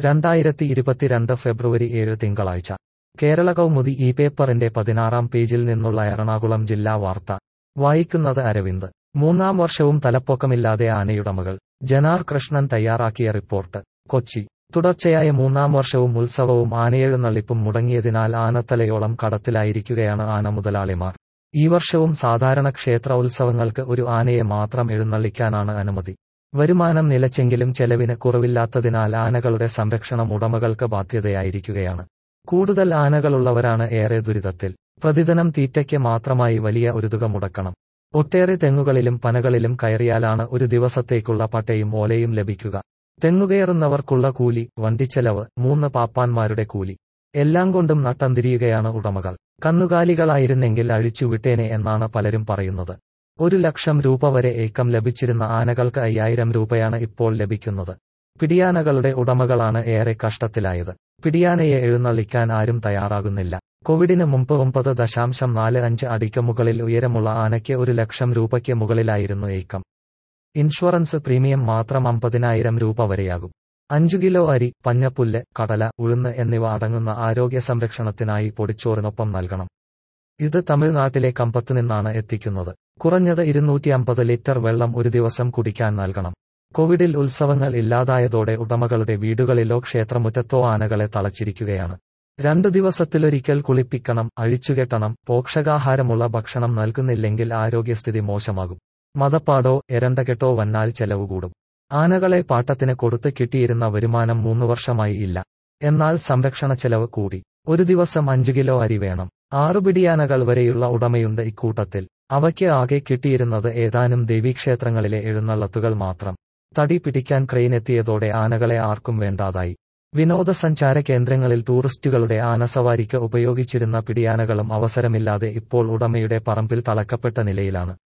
രണ്ടായിരത്തി ഇരുപത്തിരണ്ട് ഫെബ്രുവരി ഏഴ് തിങ്കളാഴ്ച കേരള കൗമുദി ഈ പേപ്പറിന്റെ പതിനാറാം പേജിൽ നിന്നുള്ള എറണാകുളം ജില്ലാ വാർത്ത വായിക്കുന്നത് അരവിന്ദ് മൂന്നാം വർഷവും തലപ്പൊക്കമില്ലാതെ ആനയുടമകൾ ജനാർ കൃഷ്ണൻ തയ്യാറാക്കിയ റിപ്പോർട്ട് കൊച്ചി തുടർച്ചയായ മൂന്നാം വർഷവും ഉത്സവവും ആനയെഴുന്നള്ളിപ്പും മുടങ്ങിയതിനാൽ ആനത്തലയോളം കടത്തിലായിരിക്കുകയാണ് ആന മുതലാളിമാർ ഈ വർഷവും സാധാരണ ക്ഷേത്ര ഉത്സവങ്ങൾക്ക് ഒരു ആനയെ മാത്രം എഴുന്നള്ളിക്കാനാണ് അനുമതി വരുമാനം നിലച്ചെങ്കിലും ചെലവിന് കുറവില്ലാത്തതിനാൽ ആനകളുടെ സംരക്ഷണം ഉടമകൾക്ക് ബാധ്യതയായിരിക്കുകയാണ് കൂടുതൽ ആനകളുള്ളവരാണ് ഏറെ ദുരിതത്തിൽ പ്രതിദിനം തീറ്റയ്ക്ക് മാത്രമായി വലിയ ഒരു തുക മുടക്കണം ഒട്ടേറെ തെങ്ങുകളിലും പനകളിലും കയറിയാലാണ് ഒരു ദിവസത്തേക്കുള്ള പട്ടയും ഓലയും ലഭിക്കുക തെങ്ങുകയറുന്നവർക്കുള്ള കൂലി വണ്ടിച്ചെലവ് മൂന്ന് പാപ്പാന്മാരുടെ കൂലി എല്ലാം കൊണ്ടും നട്ടന്തിരിയുകയാണ് ഉടമകൾ കന്നുകാലികളായിരുന്നെങ്കിൽ അഴിച്ചുവിട്ടേനെ എന്നാണ് പലരും പറയുന്നത് ഒരു ലക്ഷം രൂപ വരെ ഏക്കം ലഭിച്ചിരുന്ന ആനകൾക്ക് അയ്യായിരം രൂപയാണ് ഇപ്പോൾ ലഭിക്കുന്നത് പിടിയാനകളുടെ ഉടമകളാണ് ഏറെ കഷ്ടത്തിലായത് പിടിയാനയെ എഴുന്നള്ളിക്കാൻ ആരും തയ്യാറാകുന്നില്ല കോവിഡിന് മുമ്പ് ഒമ്പത് ദശാംശം നാല് അഞ്ച് അടിക്ക് മുകളിൽ ഉയരമുള്ള ആനയ്ക്ക് ഒരു ലക്ഷം രൂപയ്ക്ക് മുകളിലായിരുന്നു ഏക്കം ഇൻഷുറൻസ് പ്രീമിയം മാത്രം അമ്പതിനായിരം രൂപ വരെയാകും അഞ്ചു കിലോ അരി പഞ്ഞപ്പുല്ല് കടല ഉഴുന്ന് എന്നിവ അടങ്ങുന്ന ആരോഗ്യ സംരക്ഷണത്തിനായി പൊടിച്ചോറിനൊപ്പം നൽകണം ഇത് തമിഴ്നാട്ടിലെ കമ്പത്ത് നിന്നാണ് എത്തിക്കുന്നത് കുറഞ്ഞത് ഇരുന്നൂറ്റി അമ്പത് ലിറ്റർ വെള്ളം ഒരു ദിവസം കുടിക്കാൻ നൽകണം കോവിഡിൽ ഉത്സവങ്ങൾ ഇല്ലാതായതോടെ ഉടമകളുടെ വീടുകളിലോ ക്ഷേത്രമുറ്റത്തോ ആനകളെ തളച്ചിരിക്കുകയാണ് രണ്ടു ദിവസത്തിലൊരിക്കൽ കുളിപ്പിക്കണം അഴിച്ചുകെട്ടണം പോഷകാഹാരമുള്ള ഭക്ഷണം നൽകുന്നില്ലെങ്കിൽ ആരോഗ്യസ്ഥിതി മോശമാകും മതപ്പാടോ എരണ്ടകെട്ടോ വന്നാൽ ചെലവ് കൂടും ആനകളെ പാട്ടത്തിന് കൊടുത്ത് കിട്ടിയിരുന്ന വരുമാനം മൂന്നു വർഷമായി ഇല്ല എന്നാൽ സംരക്ഷണ ചെലവ് കൂടി ഒരു ദിവസം അഞ്ചു കിലോ അരി വേണം ആറുപിടിയാനകൾ വരെയുള്ള ഉടമയുണ്ട് ഇക്കൂട്ടത്തിൽ അവയ്ക്ക് ആകെ കിട്ടിയിരുന്നത് ഏതാനും ദേവീക്ഷേത്രങ്ങളിലെ എഴുന്നള്ളത്തുകൾ മാത്രം തടി പിടിക്കാൻ ക്രെയിൻ എത്തിയതോടെ ആനകളെ ആർക്കും വേണ്ടാതായി വിനോദസഞ്ചാര കേന്ദ്രങ്ങളിൽ ടൂറിസ്റ്റുകളുടെ ആനസവാരിക്ക് ഉപയോഗിച്ചിരുന്ന പിടിയാനകളും അവസരമില്ലാതെ ഇപ്പോൾ ഉടമയുടെ പറമ്പിൽ തളക്കപ്പെട്ട നിലയിലാണ്